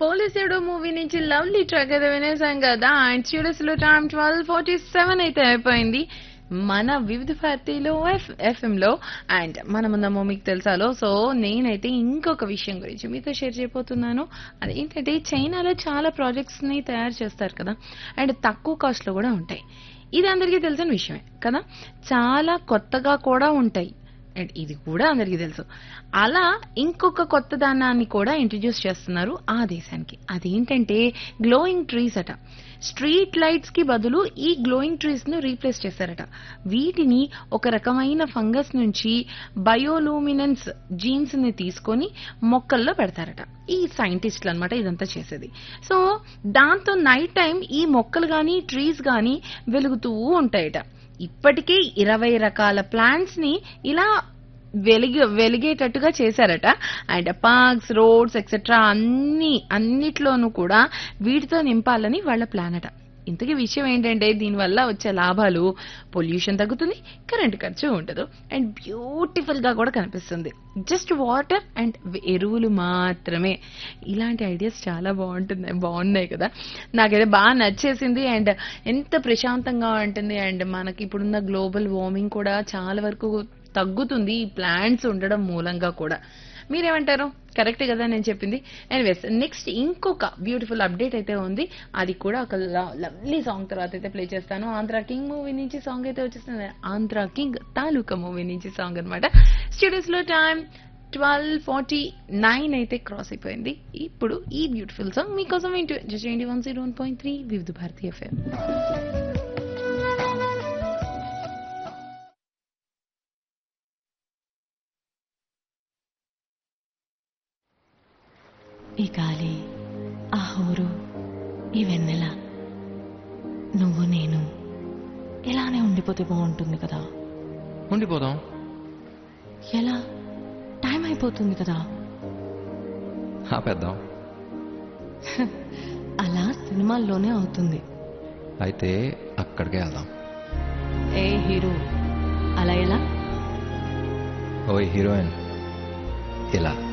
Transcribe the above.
పోలీసుడు movie నుంచి lovely track అయితే వినేసాం కదా అండ్ స్టూడియోస్ లో టైం ట్వెల్వ్ ఫార్టీ సెవెన్ అయితే అయిపోయింది మన వివిధ భారతిలో ఎఫ్ ఎఫ్ఎం లో అండ్ మనమున్నామో మీకు తెలుసాలో సో నేనైతే ఇంకొక విషయం గురించి మీతో షేర్ చేయబోతున్నాను అదేంటంటే చైనాలో చాలా ప్రాజెక్ట్స్ ని తయారు చేస్తారు కదా అండ్ తక్కువ కాస్ట్ లో కూడా ఉంటాయి ఇది అందరికీ తెలిసిన విషయమే కదా చాలా కొత్తగా కూడా ఉంటాయి అండ్ ఇది కూడా అందరికీ తెలుసు అలా ఇంకొక కొత్త దానాన్ని కూడా ఇంట్రడ్యూస్ చేస్తున్నారు ఆ దేశానికి అదేంటంటే గ్లోయింగ్ ట్రీస్ అట స్ట్రీట్ లైట్స్ కి బదులు ఈ గ్లోయింగ్ ట్రీస్ ను రీప్లేస్ చేశారట వీటిని ఒక రకమైన ఫంగస్ నుంచి బయోలూమినెన్స్ జీన్స్ ని తీసుకొని మొక్కల్లో పెడతారట ఈ సైంటిస్టులు అన్నమాట ఇదంతా చేసేది సో దాంతో నైట్ టైం ఈ మొక్కలు గాని ట్రీస్ గాని వెలుగుతూ ఉంటాయట ఇప్పటికే ఇరవై రకాల ప్లాంట్స్ ని ఇలా వెలిగి వెలిగేటట్టుగా చేశారట అండ్ పార్క్స్ రోడ్స్ ఎక్సెట్రా అన్ని అన్నిట్లోనూ కూడా వీటితో నింపాలని వాళ్ళ ప్లాన్ అట ఇంతకీ విషయం ఏంటంటే దీనివల్ల వచ్చే లాభాలు పొల్యూషన్ తగ్గుతుంది కరెంట్ ఖర్చు ఉండదు అండ్ బ్యూటిఫుల్ గా కూడా కనిపిస్తుంది జస్ట్ వాటర్ అండ్ ఎరువులు మాత్రమే ఇలాంటి ఐడియాస్ చాలా బాగుంటుంది బాగున్నాయి కదా నాకైతే బాగా నచ్చేసింది అండ్ ఎంత ప్రశాంతంగా ఉంటుంది అండ్ మనకి ఇప్పుడున్న గ్లోబల్ వార్మింగ్ కూడా చాలా వరకు తగ్గుతుంది ఈ ప్లాంట్స్ ఉండడం మూలంగా కూడా మీరేమంటారు కరెక్ట్ కదా నేను చెప్పింది ఎనీవేస్ నెక్స్ట్ ఇంకొక బ్యూటిఫుల్ అప్డేట్ అయితే ఉంది అది కూడా ఒక లవ్లీ సాంగ్ తర్వాత అయితే ప్లే చేస్తాను ఆంధ్ర కింగ్ మూవీ నుంచి సాంగ్ అయితే వచ్చేస్తుంది ఆంధ్ర కింగ్ తాలూకా మూవీ నుంచి సాంగ్ అనమాట స్టూడియోస్ లో టైం ట్వెల్వ్ ఫార్టీ నైన్ అయితే క్రాస్ అయిపోయింది ఇప్పుడు ఈ బ్యూటిఫుల్ సాంగ్ మీకోసం ఏంటి చేయండి one zero one point three వివిధ భారతీయ ఎఫ్ఎం ఈ గాలి ఆ హోరు ఈ వెన్నెల నువ్వు నేను ఇలానే ఉండిపోతే బాగుంటుంది కదా ఉండిపోదాం ఎలా టైం అయిపోతుంది కదా ఆపేద్దాం అలా సినిమాల్లోనే అవుతుంది అయితే అక్కడికే వెళ్దాం ఏ హీరో అలా ఎలా ఓ హీరోయిన్ ఇలా